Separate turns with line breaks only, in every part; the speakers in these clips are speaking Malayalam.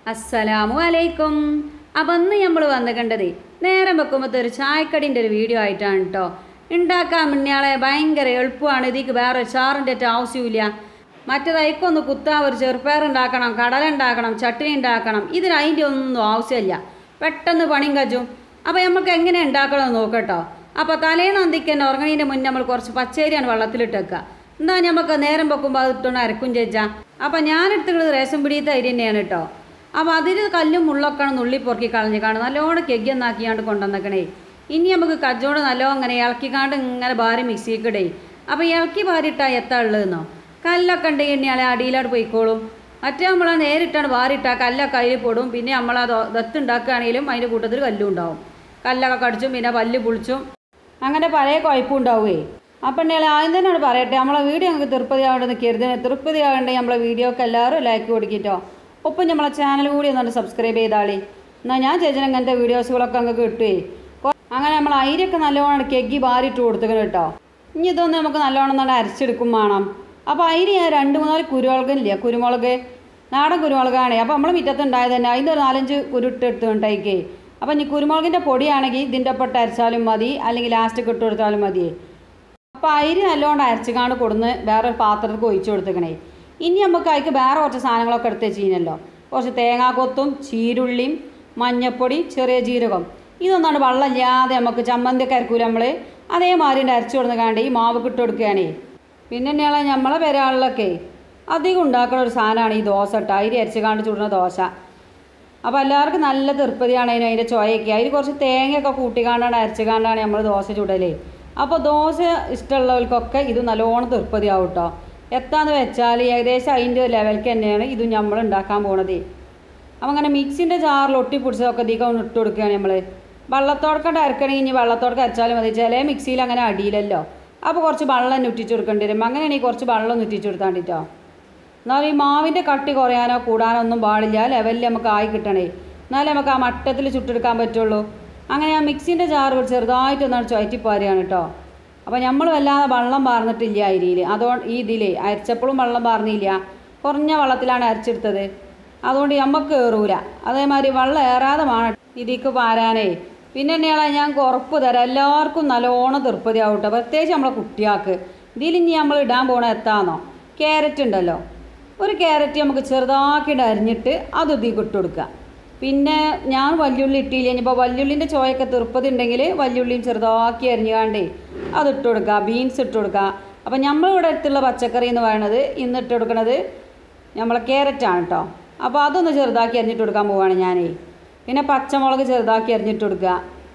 അസ്സലാമു അലൈക്കും അപ്പം അന്ന് നമ്മൾ വന്നിക്കണ്ടത് നേരം വെക്കുമ്പോഴത്തെ ഒരു ചായക്കടിൻ്റെ ഒരു വീഡിയോ ആയിട്ടാണ് കേട്ടോ ഉണ്ടാക്കാൻ മുന്നയാളെ ഭയങ്കര എളുപ്പമാണ് ഇതിക്ക് വേറെ ചാറിൻ്റെ ഒറ്റ ആവശ്യമില്ല മറ്റേതൈക്കൊന്ന് കുത്താ ഒരു ചെറുപ്പയർ ഉണ്ടാക്കണം കടല ഉണ്ടാക്കണം ചട്നി ഉണ്ടാക്കണം ഇതിന് അതിൻ്റെ ഒന്നും ആവശ്യമില്ല പെട്ടെന്ന് പണിയും കജും അപ്പോൾ നമുക്ക് എങ്ങനെ ഉണ്ടാക്കണമെന്ന് നോക്കട്ടോ അപ്പോൾ തലേന്ന് അന്തിക്കന്നെ ഉറങ്ങണീൻ്റെ മുന്നേ നമ്മൾ കുറച്ച് പച്ചരിയാണ് വെള്ളത്തിലിട്ടേക്കുക എന്താ നമുക്ക് നേരം വെക്കുമ്പോൾ അത് ഇട്ടുകൊണ്ട് അരക്കും ചേച്ചാ അപ്പം ഞാനെടുത്തുള്ളത് റേഷൻ പിടിയത്തെ അരി തന്നെയാണ് കേട്ടോ അപ്പോൾ അതിൽ കല്ലും മുള്ളൊക്കെ നുള്ളി പൊറുക്കി കളഞ്ഞ് കാണും നല്ലോണം കെഗ്ഗെന്നാക്കിയാണ്ട് കൊണ്ടുവന്നേക്കണേ ഇനി നമുക്ക് കജ്ജോട് നല്ലോണം ഇങ്ങനെ ഇളക്കിക്കാണ്ട് ഇങ്ങനെ ഭാരി മിക്സിക്കിടേ അപ്പോൾ ഇളക്കി ഭാരിട്ടാൽ എത്താ ഉള്ളതെന്നോ കല്ലൊക്കെ ഉണ്ടെങ്കിൽ ഇനി അടിയിലോട്ട് പോയിക്കോളും മറ്റേ നമ്മൾ നേരിട്ടാണ് വാരിട്ടാൽ കല്ലൊക്കെ കയ്യിൽ പൊടും പിന്നെ നമ്മൾ അത് ദത്തുണ്ടാക്കുകയാണെങ്കിലും അതിൻ്റെ കൂട്ടത്തിൽ കല്ലും ഉണ്ടാവും കല്ലൊക്കെ കടിച്ചും പിന്നെ പല്ല് പുളിച്ചും അങ്ങനെ പഴയ കുഴപ്പമുണ്ടാവുകയെ അപ്പം ഉണ്ടെങ്കിൽ ആദ്യം തന്നെയാണ് പറയട്ടെ നമ്മളെ വീഡിയോ ഞങ്ങൾക്ക് തൃപ്തി ആവേണ്ടെന്ന് കരുതുന്നത് തൃപ്തി ആവേണ്ടെങ്കിൽ നമ്മളെ വീഡിയോക്ക് എല്ലാവരും ലൈക്ക് കൊടുക്കിട്ടോ ഒപ്പം നമ്മളെ ചാനൽ കൂടി ഒന്നുകൊണ്ട് സബ്സ്ക്രൈബ് ചെയ്താളി എന്നാൽ ഞാൻ ചേച്ചൻ അങ്ങനത്തെ വീഡിയോസുകളൊക്കെ അങ്ങ് കിട്ടുവേ കൊ- അങ്ങനെ നമ്മൾ അയിരൊക്കെ നല്ലോണം കെഗ്ഗി ബാരിട്ട് കൊടുത്തുക്കണം കേട്ടോ ഇനി ഇതൊന്ന് നമുക്ക് നല്ലോണം തന്നെ അരച്ചെടുക്കും വേണം അപ്പോൾ അയിര് ഞാൻ രണ്ട് മൂന്നാല് കുരുമുളകില്ലേ കുരുമുളക് നാടൻ കുരുമുളകാണ് അപ്പോൾ നമ്മൾ മുറ്റത്ത് ഉണ്ടായത് തന്നെ അതിൻ്റെ ഒരു നാലഞ്ച് കുരുട്ട് എടുത്തുകൊണ്ടേക്കേ അപ്പം ഇനി കുരുമുളകിൻ്റെ പൊടിയാണെങ്കിൽ ഇതിൻ്റെ ഒപ്പം ഇട്ട് അരച്ചാലും മതി അല്ലെങ്കിൽ ലാസ്റ്റ് ഇട്ട് കൊടുത്താലും മതി അപ്പോൾ അരി നല്ലോണം അരച്ചുകാണ്ട് കൊടുന്ന് വേറൊരു പാത്രത്തിൽ ഒഴിച്ചു കൊടുത്തേക്കണേ ഇനി നമുക്ക് അതിക്ക് വേറെ കുറച്ച് സാധനങ്ങളൊക്കെ എടുത്ത് വെച്ചിരുന്നല്ലോ കുറച്ച് തേങ്ങാക്കൊത്തും ചീരുള്ളിയും മഞ്ഞപ്പൊടി ചെറിയ ജീരകം ഇതൊന്നാണ് വെള്ളമില്ലാതെ നമുക്ക് ചമ്മന്തിയൊക്കെ അരക്കൂല നമ്മൾ അതേമാതിരി ഉണ്ട് അരച്ചു കൊടുന്ന് കാണ്ട് ഈ മാവ് ഇട്ട് കൊടുക്കുകയാണേ പിന്നെ തന്നെയാണ് നമ്മളെ പെരാളിലൊക്കെ അധികം ഉണ്ടാക്കുന്ന ഒരു സാധനമാണ് ഈ ദോശ കേട്ടോ അരി അരച്ച് കാണ്ട് ചുടുന്ന ദോശ അപ്പോൾ എല്ലാവർക്കും നല്ല തൃപ്തിയാണ് അതിന് അതിൻ്റെ ചോയൊക്കെ അതിൽ കുറച്ച് തേങ്ങയൊക്കെ കൂട്ടിക്കാണ്ടാണ് അരച്ചുകാണ്ടാണ് നമ്മൾ ദോശ ചുടലേ അപ്പോൾ ദോശ ഇഷ്ടമുള്ളവർക്കൊക്കെ ഇത് നല്ലോണം തൃപ്തിയാവും കേട്ടോ എത്താന്ന് വെച്ചാൽ ഏകദേശം അതിൻ്റെ ലെവൽക്ക് തന്നെയാണ് ഇത് നമ്മൾ ഉണ്ടാക്കാൻ പോണത് അപ്പം അങ്ങനെ മിക്സിൻ്റെ ജാറിൽ ഒട്ടിപ്പിടിച്ചതൊക്കെ അധികം ഇട്ട് കൊടുക്കുകയാണ് നമ്മൾ വെള്ളത്തോടക്കണ്ട് അരക്കണമെങ്കിൽ ഇനി വെള്ളത്തോടക്കം അരച്ചാലും മതി ചില മിക്സിയിൽ അങ്ങനെ അടിയില്ലല്ലോ അപ്പോൾ കുറച്ച് വെള്ളം ഉറ്റിച്ച് കൊടുക്കേണ്ടി വരും അങ്ങനെയാണെങ്കിൽ കുറച്ച് വെള്ളം ഉറ്റിച്ച് കൊടുത്താണ്ടിട്ടോ എന്നാൽ ഈ മാവിൻ്റെ കട്ടി കുറയാനോ കൂടാനോ ഒന്നും പാടില്ല ലെവലിൽ നമുക്ക് ആയി കിട്ടണേ എന്നാലേ നമുക്ക് ആ മട്ടത്തിൽ ചുട്ടെടുക്കാൻ പറ്റുള്ളൂ അങ്ങനെ ആ മിക്സിൻ്റെ ജാറ് ചെറുതായിട്ടൊന്നാണ് ചുയറ്റിപ്പാരുകയാണ് കേട്ടോ അപ്പോൾ നമ്മൾ വല്ലാതെ വെള്ളം പാർന്നിട്ടില്ല അരിയിൽ അതുകൊണ്ട് ഈ ഇതിലേ അരച്ചപ്പോഴും വെള്ളം പാർന്നില്ല കുറഞ്ഞ വെള്ളത്തിലാണ് അരച്ചെടുത്തത് അതുകൊണ്ട് നമുക്ക് കയറൂല അതേമാതിരി വെള്ളം ഏറാതെ വേണം ഇതിക്ക് പാരാനേ പിന്നെ തന്നെയാണ് ഞാൻ ഉറപ്പ് തരാം എല്ലാവർക്കും നല്ലോണം തൃപ്തിയാവും കേട്ടോ പ്രത്യേകിച്ച് നമ്മളെ കുട്ടിയാൾക്ക് ഇതിലിനി നമ്മൾ ഇടാൻ പോണ എത്താന്നോ ക്യാരറ്റ് ഉണ്ടല്ലോ ഒരു ക്യാരറ്റ് നമുക്ക് ചെറുതാക്കിയിട്ട് അരിഞ്ഞിട്ട് അത് ഇതിൽ ഇട്ട് കൊടുക്കുക പിന്നെ ഞാൻ വല്യുള്ളി ഇട്ടില്ല ഇനിയിപ്പോൾ വല്യുള്ളിൻ്റെ ചോയൊക്കെ തീർപ്പതി ഉണ്ടെങ്കിൽ വല്യുള്ളിയും ചെറുതാക്കി അരിഞ്ഞുകാണ്ടേ അത് ഇട്ട് കൊടുക്കുക ബീൻസ് ഇട്ട് കൊടുക്കുക അപ്പം നമ്മളിവിടെ അടുത്തുള്ള പച്ചക്കറി എന്ന് പറയുന്നത് ഇന്ന് ഇട്ട് കൊടുക്കുന്നത് നമ്മളെ ക്യാരറ്റാണ് കേട്ടോ അപ്പോൾ അതൊന്ന് ചെറുതാക്കി അരിഞ്ഞിട്ട് കൊടുക്കാൻ പോവുകയാണ് ഞാനേ പിന്നെ പച്ചമുളക് ചെറുതാക്കി അരിഞ്ഞിട്ട് കൊടുക്കുക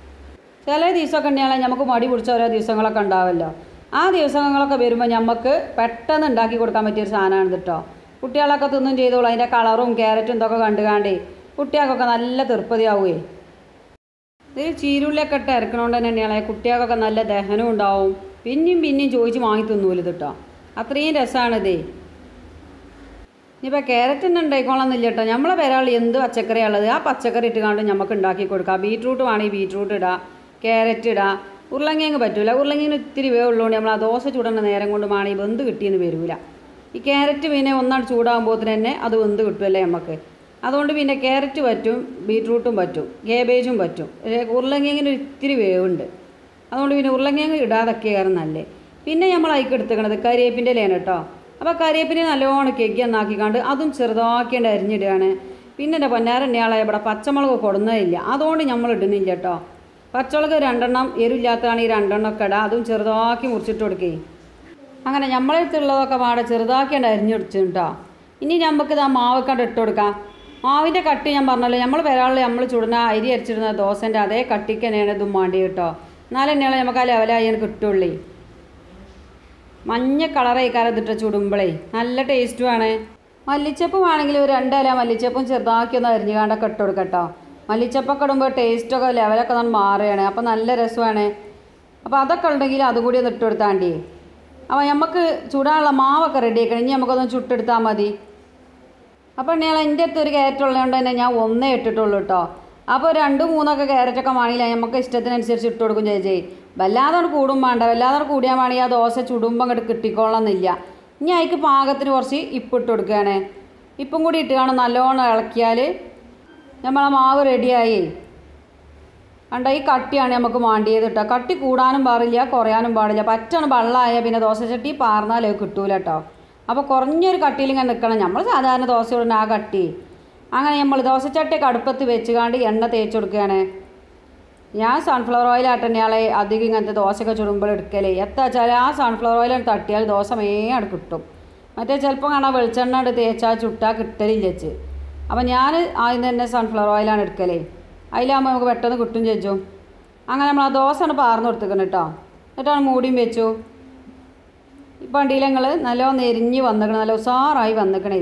ചില ദിവസമൊക്കെ ഉണ്ടെങ്കിൽ നമുക്ക് മടി പിടിച്ച ഓരോ ദിവസങ്ങളൊക്കെ ഉണ്ടാവുമല്ലോ ആ ദിവസങ്ങളൊക്കെ വരുമ്പോൾ നമുക്ക് പെട്ടെന്ന് ഉണ്ടാക്കി കൊടുക്കാൻ പറ്റിയൊരു സാധനമാണ് കേട്ടോ കുട്ടികളൊക്കെ തിന്നും ചെയ്തോളൂ അതിൻ്റെ കളറും ക്യാരറ്റും ഇതൊക്കെ കണ്ടുകാണ്ടേ കുട്ടികൾക്കൊക്കെ നല്ല തൃപ്തിയാവുകയെ ഇത് ചീരുള്ളിയൊക്കെ ഇട്ട് ഇറക്കണോണ്ട് തന്നെയാണ് കുട്ടികൾക്കൊക്കെ നല്ല ദഹനം ഉണ്ടാവും പിന്നെയും പിന്നെയും ചോദിച്ച് വാങ്ങി തിന്നൂല ഇത് കേട്ടോ അത്രയും രസമാണിതേ ഇനിയിപ്പോൾ ക്യാരറ്റ് തന്നെ ഉണ്ടായിക്കോളന്നില്ല കേട്ടോ നമ്മളെ പേരാൾ എന്ത് പച്ചക്കറിയാണ് ഉള്ളത് ആ പച്ചക്കറി ഇട്ടുകൊണ്ട് നമുക്ക് ഉണ്ടാക്കി കൊടുക്കാം ബീട്രൂട്ട് വേണമെങ്കിൽ ബീട്രൂട്ട് ഇടാം ക്യാരറ്റ് ഇടാം ഉരുളങ്കിഴങ്ങ് പറ്റൂല ഉരുളങ്കിന് ഇത്തിരി വേവുള്ളതുകൊണ്ട് നമ്മൾ ആ ദോശ ചൂടേണ്ട നേരം കൊണ്ട് വേണമെങ്കിൽ വെന്ത് കിട്ടിയെന്ന് വരൂല ഈ ക്യാരറ്റ് പിന്നെ ഒന്നാണ് ചൂടാകുമ്പോൾ തന്നെ അത് വെന്ത് കിട്ടുമല്ലേ നമുക്ക് അതുകൊണ്ട് പിന്നെ ക്യാരറ്റ് പറ്റും ബീട്രൂട്ടും പറ്റും കേബേജും പറ്റും ഉരുളങ്കിഴങ്ങിന് ഒരു ഇത്തിരി വേവുണ്ട് അതുകൊണ്ട് പിന്നെ ഉരുളങ്കിഴങ്ങ് ഇടാതൊക്കെയാണ് നല്ലത് പിന്നെ നമ്മൾ അതിക്ക് എടുത്തേക്കണത് കരിവേപ്പിൻ്റെ ഇലയാണ് കേട്ടോ അപ്പോൾ കരിവേപ്പിനെ നല്ലോണം കെഗ്ഗി എന്നാക്കിക്കാണ്ട് അതും ചെറുതാക്കിയാണ്ട് അരിഞ്ഞിടുകയാണ് പിന്നെ എൻ്റെ പൊന്നാരണ്യാളെ ഇവിടെ പച്ചമുളക് കൊടുന്നതില്ല അതുകൊണ്ട് നമ്മൾ ഇടുന്നില്ല കേട്ടോ പച്ചമുളക് രണ്ടെണ്ണം എരിവില്ലാത്തതാണെങ്കിൽ രണ്ടെണ്ണം ഒക്കെ ഇടാം അതും ചെറുതാക്കി മുറിച്ചിട്ട് കൊടുക്കേ അങ്ങനെ നമ്മളെ അടുത്തുള്ളതൊക്കെ പാടെ ചെറുതാക്കിയാണ്ട് അരിഞ്ഞെടുത്തു കേട്ടോ ഇനി നമുക്ക് ഇതാ മാവൊക്കെ ഇട്ട് കൊടുക്കാം മാവിൻ്റെ കട്ടി ഞാൻ പറഞ്ഞല്ലോ നമ്മൾ പെരാളിൽ നമ്മൾ ചുടുന്ന അരി അരിച്ചിടുന്ന ദോശൻ്റെ അതേ കട്ടിക്ക് തന്നെയാണ് ഇതും വേണ്ടി കേട്ടോ എന്നാലും തന്നെയാണ് നമുക്ക് ആ ലെവലായി എനിക്ക് കിട്ടുള്ളേ മഞ്ഞ കളറായി കരതിട്ട് ചുടുമ്പളേ നല്ല ടേസ്റ്റുമാണ് മല്ലിച്ചപ്പും ആണെങ്കിൽ ഒരു രണ്ടില മല്ലിച്ചപ്പും ചെറുതാക്കി ഒന്ന് അരിഞ്ഞു കാണ്ടൊക്കെ ഇട്ട് കൊടുക്കട്ടോ മല്ലിച്ചപ്പൊക്കെ ഇടുമ്പോൾ ടേസ്റ്റൊക്കെ ലെവലൊക്കെ ഒന്ന് മാറുകയാണ് അപ്പോൾ നല്ല രസമാണ് അപ്പോൾ അതൊക്കെ ഉണ്ടെങ്കിൽ അതുകൂടി ഒന്ന് ഇട്ട് കൊടുത്താണ്ടി അപ്പോൾ നമുക്ക് ചൂടാനുള്ള മാവൊക്കെ റെഡി ആക്കണം ഇനി നമുക്കൊന്ന് ചുട്ടെടുത്താൽ മതി അപ്പോൾ ഞാൻ എൻ്റെ അടുത്ത് ഒരു ക്യാരറ്റ് ഉള്ളതുകൊണ്ട് തന്നെ ഞാൻ ഒന്നേ ഇട്ടിട്ടുള്ളൂ കേട്ടോ അപ്പോൾ രണ്ട് മൂന്നൊക്കെ ക്യാരറ്റൊക്കെ വേണമെങ്കിൽ നമുക്ക് ഇഷ്ടത്തിനനുസരിച്ച് ഇട്ട് കൊടുക്കും ചേച്ചി വല്ലാതെ അങ്ങട് കൂടും വേണ്ട വല്ലാതെ അങ്ങട് കൂടിയാൽ വേണമെങ്കിൽ ആ ദോശ ചുടുമ്പോൾ അങ്ങോട്ട് കിട്ടിക്കോളണമെന്നില്ല ഇനി അതിക്ക് പാകത്തിന് കുറച്ച് ഇപ്പ് ഇട്ട് കൊടുക്കുകയാണ് ഇപ്പം കൂടി ഇട്ട് കാണും നല്ലോണം ഇളക്കിയാൽ നമ്മളെ മാവ് റെഡിയായി കണ്ട ഈ കട്ടിയാണ് നമുക്ക് മാണ്ടിയത് കേട്ടോ കട്ടി കൂടാനും പാടില്ല കുറയാനും പാടില്ല പറ്റാണ് വെള്ളമായ പിന്നെ ദോശച്ചട്ടി പാർന്നാൽ അത് കിട്ടൂല കേട്ടോ അപ്പോൾ കുറഞ്ഞൊരു കട്ടിയിൽ ഇങ്ങനെ നിൽക്കണം നമ്മൾ സാധാരണ ദോശ ഇടുന്ന ആ കട്ടി അങ്ങനെ നമ്മൾ ദോശച്ചട്ടിയൊക്കെ അടുപ്പത്ത് വെച്ചുകാണ്ട് എണ്ണ തേച്ച് കൊടുക്കുകയാണ് ഞാൻ സൺഫ്ലവർ ഓയിൽ ആട്ടന്നെയാളെ അധികം ഇങ്ങനത്തെ ദോശയൊക്കെ ചുടുമ്പോൾ എടുക്കലേ എത്ര വെച്ചാൽ ആ സൺഫ്ലവർ ഓയിൽ തട്ടിയാൽ ദോശ മേയാണ് കിട്ടും മറ്റേ ചിലപ്പോൾ കാണാൻ വെളിച്ചെണ്ണ എടുത്ത് തേച്ചാൽ ചുട്ടാൽ കിട്ടലില്ല വെച്ച് അപ്പം ഞാൻ ആദ്യം തന്നെ സൺഫ്ലവർ ഓയിലാണ് എടുക്കലേ അതിലാകുമ്പോൾ നമുക്ക് പെട്ടെന്ന് കിട്ടും ചേച്ചു അങ്ങനെ നമ്മൾ ആ ദോശയാണ് പാർന്ന് കൊടുത്തിക്കണം കേട്ടോ എന്നിട്ടാണ് മൂടിയും വെച്ചു ഇപ്പം വണ്ടിയിൽ ഞങ്ങൾ നല്ലോണം നെരിഞ്ഞ് വന്നിക്കണം നല്ല ഉസാറായി വന്നിക്കണേ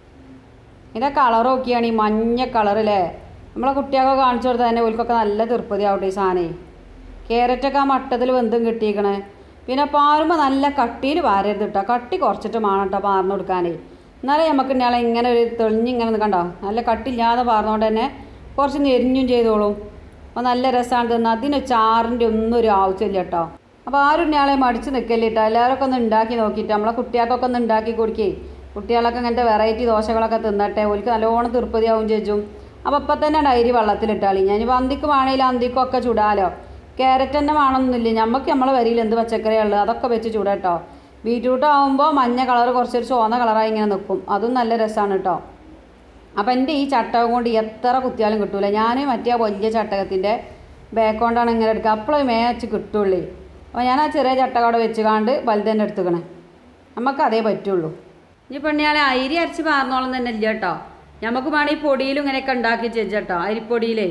ഇതിൻ്റെ കളർ നോക്കിയാണ് ഈ മഞ്ഞ കളറല്ലേ നമ്മളെ കുട്ടികൾക്ക് കാണിച്ചു കൊടുത്താൽ തന്നെ ഓൽക്കൊക്കെ നല്ല തീർപ്പതി ആവട്ടെ ഈ സാധനേ ക്യാരറ്റൊക്കെ ആ മട്ടത്തിൽ വെന്തും കിട്ടിയിക്കണേ പിന്നെ പാറുമ്പോൾ നല്ല കട്ടിയിൽ വാരരുത് കേട്ടോ കട്ടി കുറച്ചിട്ട് വേണം കേട്ടോ പാർന്നു കൊടുക്കാനേ എന്നാലേ നമുക്ക് ഇന്നാളെ ഇങ്ങനെ ഒരു തെളിഞ്ഞിങ്ങനെ ഒന്ന് കണ്ടോ നല്ല കട്ടില്ലാതെ പാർന്നുകൊണ്ട് തന്നെ കുറച്ച് നെരിഞ്ഞും ചെയ്തോളും അപ്പോൾ നല്ല രസമാണ് തിന്ന് അതിന് ചാറിൻ്റെ ഒന്നും ഒരു ആവശ്യമില്ല കേട്ടോ അപ്പോൾ ആരും ഇന്നാളെ മടിച്ച് നിൽക്കല്ലേ കേട്ടോ എല്ലാവരൊക്കെ ഒന്ന് ഉണ്ടാക്കി നോക്കിയിട്ട് നമ്മളെ കുട്ടികൾക്കൊക്കെ ഒന്ന് ഉണ്ടാക്കി കൊടുക്കേ കുട്ടികളൊക്കെ ഇങ്ങനത്തെ വെറൈറ്റി ദോശകളൊക്കെ തിന്നട്ടെ ഓൽക്ക് നല്ലോണം തീർപ്പതിയാവും ചേച്ചും അപ്പോൾ ഇപ്പം തന്നെ ഡയരി വെള്ളത്തിലിട്ടാളി ഞാൻ അന്തിക്ക് വേണമെങ്കിൽ അന്തിക്കും ഒക്കെ ചുടാലോ ക്യാരറ്റ് തന്നെ വേണമെന്നില്ല നമുക്ക് നമ്മളെ വരിയിൽ എന്ത് പച്ചക്കറിയുള്ളത് അതൊക്കെ വെച്ച് ചൂടാട്ടോ ബീറ്റ്റൂട്ട് ആകുമ്പോൾ മഞ്ഞ കളർ കുറച്ചൊരു ചുവന്ന കളറായി ഇങ്ങനെ നിൽക്കും അതും നല്ല രസമാണ് കേട്ടോ അപ്പം എൻ്റെ ഈ ചട്ടകം കൊണ്ട് എത്ര കുത്തിയാലും കിട്ടൂല ഞാൻ മറ്റേ ആ വലിയ ചട്ടകത്തിൻ്റെ ബാക്ക് കൊണ്ടാണ് ഇങ്ങനെ എടുക്കുക അപ്പോഴേ മേച്ച് കിട്ടുള്ളൂ അപ്പോൾ ഞാൻ ആ ചെറിയ ചട്ടകം അവിടെ വെച്ച് കാണ്ട് വലുതന്നെ എടുത്തുക്കണേ നമുക്ക് അതേ പറ്റുള്ളൂ ഇനി പെണ്ണിയാളെ അരി അരച്ച് പാർന്നോളം തന്നെ ഇല്ല കേട്ടോ നമുക്ക് വേണമെങ്കിൽ പൊടിയിലും ഇങ്ങനെയൊക്കെ ഉണ്ടാക്കി ചേച്ചട്ടോ അരിപ്പൊടിയിലേ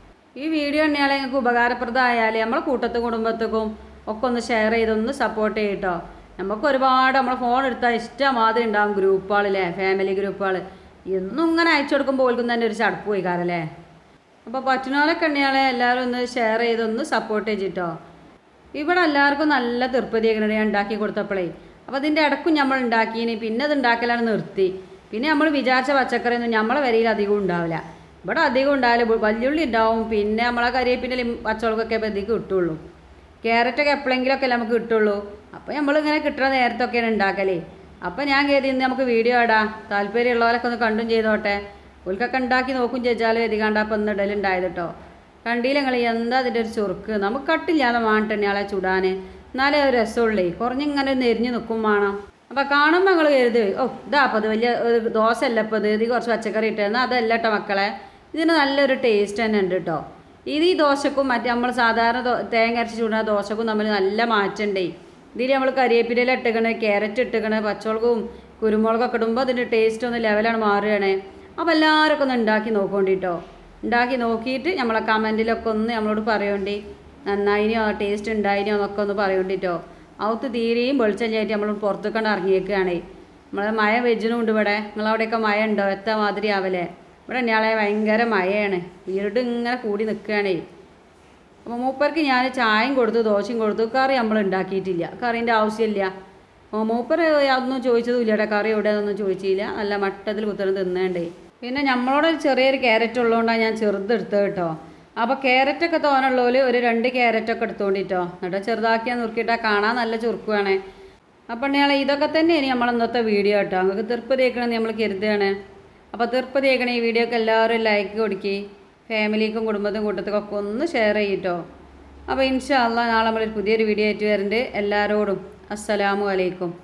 ഈ വീഡിയോ എണ്ണയാളെ നിങ്ങൾക്ക് ഉപകാരപ്രദമായാൽ നമ്മളെ കൂട്ടത്തും കുടുംബത്തേക്കും ഒക്കെ ഒന്ന് ഷെയർ ചെയ്തൊന്ന് സപ്പോർട്ട് ചെയ്യട്ടോ നമുക്ക് ഒരുപാട് നമ്മളെ ഫോൺ എടുത്താൽ ഇഷ്ടമാതിരി ഉണ്ടാവും ഗ്രൂപ്പുകളില്ലേ ഫാമിലി ഗ്രൂപ്പുകൾ എന്നും ഇങ്ങനെ അയച്ചു കൊടുക്കുമ്പോൾ ഓൽക്കും തന്നെ ഒരു ചടപ്പ് പോയി കാരല്ലേ അപ്പോൾ പറ്റുന്നവരൊക്കെ എണ്ണയാളെ എല്ലാവരും ഒന്ന് ഷെയർ ചെയ്തൊന്ന് സപ്പോർട്ട് ചെയ്തിട്ടോ ഇവിടെ എല്ലാവർക്കും നല്ല തീർപ്പതിയൊക്കെ ഞാൻ ഉണ്ടാക്കി കൊടുത്തപ്പോഴേ അപ്പോൾ അതിൻ്റെ ഇടക്കും നമ്മൾ ഉണ്ടാക്കിയിന് പിന്നെ അത് ഉണ്ടാക്കലാണ് നിർത്തി പിന്നെ നമ്മൾ വിചാരിച്ച പച്ചക്കറിയൊന്നും നമ്മളെ വരയിൽ അധികം ഉണ്ടാവില്ല ഇവിടെ അധികം ഉണ്ടാവില്ല വല്യുള്ളി ഉണ്ടാവും പിന്നെ നമ്മളെ കരിയേപ്പിൻ്റെ പച്ചമുളകൊക്കെ ഇപ്പോൾ ഇതിക്ക് കിട്ടുള്ളൂ ക്യാരറ്റൊക്കെ എപ്പോഴെങ്കിലുമൊക്കെ നമുക്ക് കിട്ടുള്ളൂ അപ്പോൾ നമ്മളിങ്ങനെ കിട്ടുന്ന നേരത്തൊക്കെയാണ് ഉണ്ടാക്കലേ അപ്പോൾ ഞാൻ കരുതി ഇന്ന് നമുക്ക് വീഡിയോ ഇടാം താല്പര്യമുള്ളവരൊക്കെ ഒന്ന് കണ്ടും ചെയ്തോട്ടെ ഉൽക്കൊക്കെ ഉണ്ടാക്കി നോക്കും ചേച്ചാലും എതി കണ്ടപ്പോൾ ഒന്ന് ഇടലുണ്ടായത് കേട്ടോ കണ്ടില്ല നിങ്ങൾ എന്താ അതിൻ്റെ ഒരു ചുറുക്ക് നമുക്ക് കട്ടില്ലാതെ വേണ്ടിട്ട് ആളെ ചുടാൻ എന്നാലേ ഒരു രസമുള്ളേ കുറഞ്ഞിങ്ങനെ നെരിഞ്ഞ് നിൽക്കും വേണം അപ്പോൾ കാണുമ്പോൾ നിങ്ങൾ കരുത് ഓ ഇതാ അപ്പോൾ അത് വലിയ ഒരു ദോശ അല്ല ഇപ്പോൾ ഇത് ഇത് കുറച്ച് പച്ചക്കറി ഇട്ടായിരുന്നു അതല്ല കേട്ടോ മക്കളെ ഇതിന് നല്ലൊരു ടേസ്റ്റ് തന്നെ ഉണ്ട് കേട്ടോ ഇത് ഈ ദോശക്കും മറ്റേ നമ്മൾ സാധാരണ ദോ- തേങ്ങ അരച്ച് ചൂടുന്ന ദോശക്കും തമ്മിൽ നല്ല മാറ്റമുണ്ടേ ഇതിൽ നമ്മൾ കരിയേപ്പില ഇട്ടേക്കണ് ക്യാരറ്റ് ഇട്ടേക്കണ് പച്ചമുളകും കുരുമുളകൊക്കെ ഇടുമ്പോൾ അതിൻ്റെ ടേസ്റ്റ് ഒന്ന് ലെവലാണ് മാറുകയാണ് അപ്പോൾ എല്ലാവരൊക്കെ ഒന്ന് ഉണ്ടാക്കി നോക്കോണ്ടിട്ടോ ഉണ്ടാക്കി നോക്കിയിട്ട് നമ്മളെ കമൻറ്റിലൊക്കെ ഒന്ന് നമ്മളോട് പറയോണ്ടി നന്നായിനോ ടേസ്റ്റ് ഉണ്ടായിനോ എന്നൊക്കെ ഒന്ന് പറയോണ്ടിട്ടോ അവത്ത് തീരെയും വെളിച്ചല്ലായിട്ട് നമ്മൾ പുറത്തേക്കാണ്ട് ഇറങ്ങിയേക്കുകയാണേ നമ്മളെ മഴ വെജിനും ഉണ്ട് ഇവിടെ നിങ്ങളവിടെയൊക്കെ മഴ ഉണ്ടോ എത്ര മാതിരി ആവലേ ഇവിടെ ഞാളെ ഭയങ്കര മഴയാണ് വീട് ഇങ്ങനെ കൂടി നിൽക്കുകയാണേ അപ്പോൾ മൂപ്പർക്ക് ഞാൻ ചായയും കൊടുത്തു ദോശയും കൊടുത്തു കറി നമ്മൾ ഉണ്ടാക്കിയിട്ടില്ല കറീൻ്റെ ആവശ്യമില്ല അപ്പോൾ മൂപ്പർ അതൊന്നും ചോദിച്ചതുമില്ല കറി എവിടെയാണെന്നൊന്നും ചോദിച്ചില്ല നല്ല മട്ടത്തിൽ കുത്തരം തിന്നേണ്ടേ പിന്നെ നമ്മളോട് ഒരു ചെറിയൊരു ക്യാരറ്റ് ഉള്ളതുകൊണ്ടാണ് ഞാൻ ചെറുതെടുത്തത് കേട്ടോ അപ്പോൾ ക്യാരറ്റൊക്കെ തോനുള്ളവർ ഒരു രണ്ട് ക്യാരറ്റൊക്കെ എടുത്തോണ്ടിട്ടോ എന്നിട്ട് ചെറുതാക്കിയാൽ നുറുക്കിയിട്ടാൽ കാണാൻ നല്ല ചുരുക്കുവാണ് അപ്പം ഞങ്ങളെ ഇതൊക്കെ തന്നെയാണ് നമ്മൾ ഇന്നത്തെ വീഡിയോ കേട്ടോ നിങ്ങൾക്ക് തീർപ്പ് തേക്കണമെന്ന് നമ്മൾ കരുതുകയാണ് അപ്പോൾ തീർപ്പ് തേക്കണ ഈ വീഡിയോ ഒക്കെ എല്ലാവരും ലൈക്ക് കൊടുക്കി ഫാമിലിക്കും കുടുംബത്തിനും കൂട്ടത്തിനൊക്കെ ഒന്ന് ഷെയർ ചെയ്യട്ടോ അപ്പോൾ ഇൻഷാ അള്ളാ നാളെ നമ്മളൊരു പുതിയൊരു വീഡിയോ ആയിട്ട് വരുന്നുണ്ട് എല്ലാവരോടും അസ്സലാമു അലൈക്കും